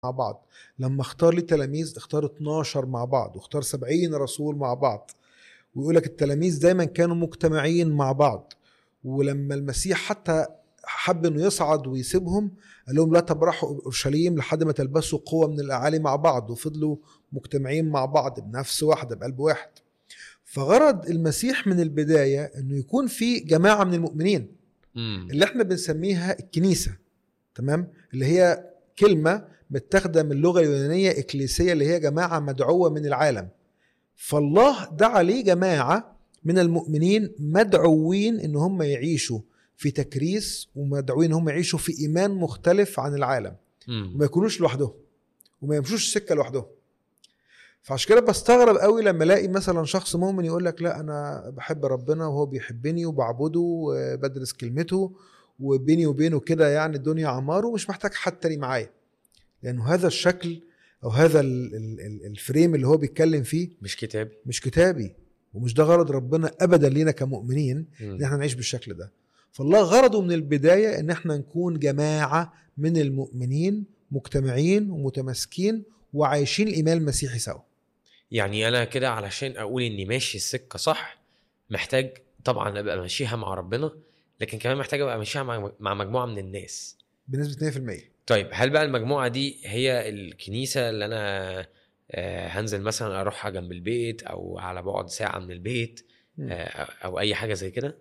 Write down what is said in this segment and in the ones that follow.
مع بعض لما اختار لي تلاميذ اختار 12 مع بعض واختار 70 رسول مع بعض ويقول لك التلاميذ دايما كانوا مجتمعين مع بعض ولما المسيح حتى حب انه يصعد ويسيبهم قال لهم لا تبرحوا اورشليم لحد ما تلبسوا قوه من الاعالي مع بعض وفضلوا مجتمعين مع بعض بنفس واحده بقلب واحد فغرض المسيح من البدايه انه يكون في جماعه من المؤمنين مم. اللي احنا بنسميها الكنيسه تمام اللي هي كلمه متاخده من اللغه اليونانيه اكليسيه اللي هي جماعه مدعوه من العالم فالله دعا ليه جماعه من المؤمنين مدعوين ان هم يعيشوا في تكريس ومدعوين ان هم يعيشوا في ايمان مختلف عن العالم مم. وما يكونوش لوحدهم وما يمشوش السكه لوحدهم فعشان كده بستغرب قوي لما الاقي مثلا شخص مؤمن يقول لك لا انا بحب ربنا وهو بيحبني وبعبده وبدرس كلمته وبيني وبينه كده يعني الدنيا عمار ومش محتاج حد تاني معايا لانه هذا الشكل او هذا ال- ال- ال- الفريم اللي هو بيتكلم فيه مش كتابي مش كتابي ومش ده غرض ربنا ابدا لينا كمؤمنين ان مم. احنا نعيش بالشكل ده فالله غرضه من البدايه ان احنا نكون جماعه من المؤمنين مجتمعين ومتماسكين وعايشين الايمان المسيحي سوا يعني انا كده علشان اقول اني ماشي السكه صح محتاج طبعا ابقى ماشيها مع ربنا لكن كمان محتاج ابقى ماشيها مع مع مجموعه من الناس بنسبه 2% طيب هل بقى المجموعه دي هي الكنيسه اللي انا آه، هنزل مثلا اروحها جنب البيت او على بعد ساعه من البيت مم. آه، او اي حاجه زي كده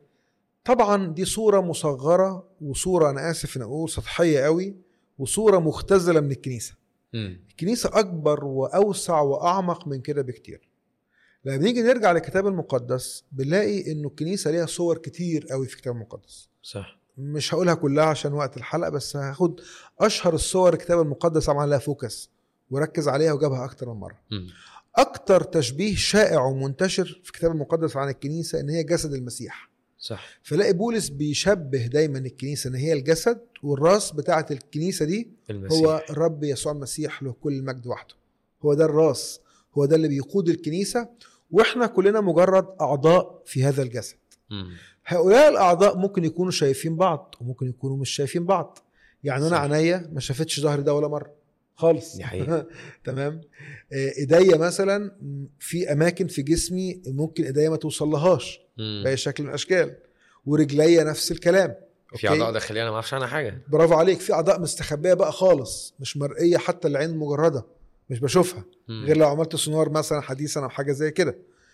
طبعا دي صوره مصغره وصوره انا اسف ان اقول سطحيه قوي وصوره مختزله من الكنيسه مم. الكنيسه اكبر واوسع واعمق من كده بكتير لما بنيجي نرجع للكتاب المقدس بنلاقي انه الكنيسه ليها صور كتير قوي في الكتاب المقدس صح مش هقولها كلها عشان وقت الحلقه بس هاخد اشهر الصور الكتاب المقدس عمل لها فوكس وركز عليها وجابها اكتر من مره مم. اكتر تشبيه شائع ومنتشر في الكتاب المقدس عن الكنيسه ان هي جسد المسيح صح فلاقي بولس بيشبه دايما الكنيسه ان هي الجسد والراس بتاعه الكنيسه دي المسيح هو الرب يسوع المسيح له كل المجد وحده هو ده الراس هو ده اللي بيقود الكنيسه واحنا كلنا مجرد اعضاء في هذا الجسد مم. هؤلاء الاعضاء ممكن يكونوا شايفين بعض وممكن يكونوا مش شايفين بعض يعني انا صح. عينيا ما شافتش ظهري ده ولا مره خالص دي حقيقة. تمام آه، ايديا مثلا في اماكن في جسمي ممكن ايديا ما توصلهاش مم. باي شكل من الاشكال ورجليا نفس الكلام في أوكي؟ اعضاء داخليه انا ما اعرفش عنها حاجه برافو عليك في اعضاء مستخبيه بقى خالص مش مرئيه حتى العين المجرده مش بشوفها مم. غير لو عملت سونار مثلا حديثا او حاجه زي كده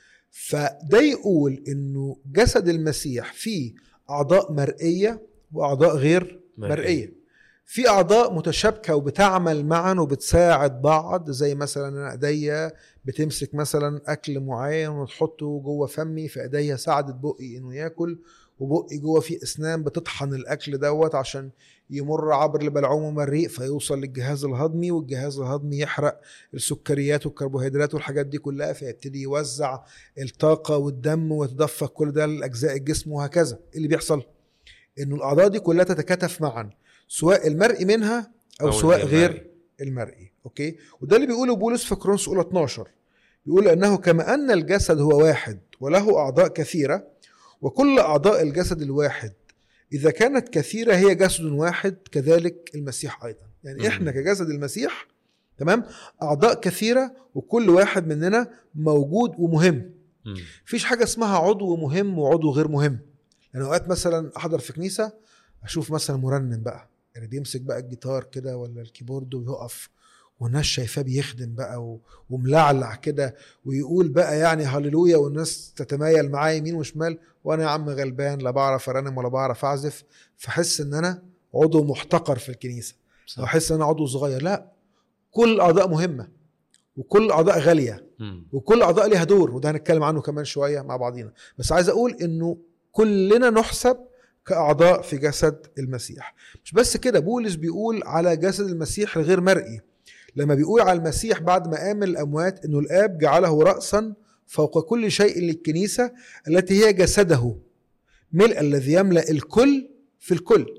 فده يقول انه جسد المسيح فيه اعضاء مرئيه واعضاء غير مرئية. مرئيه في اعضاء متشابكه وبتعمل معا وبتساعد بعض زي مثلا انا ايديا بتمسك مثلا اكل معين وتحطه جوه فمي فايديا ساعدت بقي انه ياكل وبقي جوه فيه اسنان بتطحن الاكل دوت عشان يمر عبر البلعوم والمريء فيوصل للجهاز الهضمي والجهاز الهضمي يحرق السكريات والكربوهيدرات والحاجات دي كلها فيبتدي يوزع الطاقه والدم ويتدفق كل ده لاجزاء الجسم وهكذا إيه اللي بيحصل انه الاعضاء دي كلها تتكاتف معا سواء المرئي منها او, أو سواء الغير غير المرئي اوكي وده اللي بيقوله بولس في كورنثوس اولى 12 بيقول انه كما ان الجسد هو واحد وله اعضاء كثيره وكل اعضاء الجسد الواحد اذا كانت كثيره هي جسد واحد كذلك المسيح ايضا يعني مم. احنا كجسد المسيح تمام اعضاء كثيره وكل واحد مننا موجود ومهم مم. مفيش حاجه اسمها عضو مهم وعضو غير مهم يعني اوقات مثلا احضر في كنيسه اشوف مثلا مرنم بقى يعني بيمسك بقى الجيتار كده ولا الكيبورد ويقف والناس شايفاه بيخدم بقى و- وملعلع كده ويقول بقى يعني هللويا والناس تتمايل معاه يمين وشمال وانا يا عم غلبان لا بعرف ارنم ولا بعرف اعزف فاحس ان انا عضو محتقر في الكنيسه صح. او احس ان انا عضو صغير لا كل الاعضاء مهمه وكل الاعضاء غاليه مم. وكل اعضاء ليها دور وده هنتكلم عنه كمان شويه مع بعضينا بس عايز اقول انه كلنا نحسب كاعضاء في جسد المسيح مش بس كده بولس بيقول على جسد المسيح الغير مرئي لما بيقول على المسيح بعد ما قام من الاموات انه الاب جعله راسا فوق كل شيء للكنيسه التي هي جسده ملء الذي يملا الكل في الكل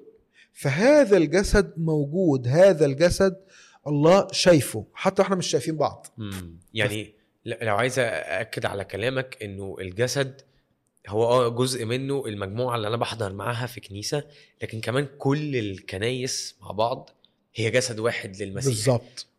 فهذا الجسد موجود هذا الجسد الله شايفه حتى احنا مش شايفين بعض مم. يعني ل- لو عايز ااكد على كلامك انه الجسد هو اه جزء منه المجموعه اللي انا بحضر معاها في كنيسه لكن كمان كل الكنايس مع بعض هي جسد واحد للمسيح بالظبط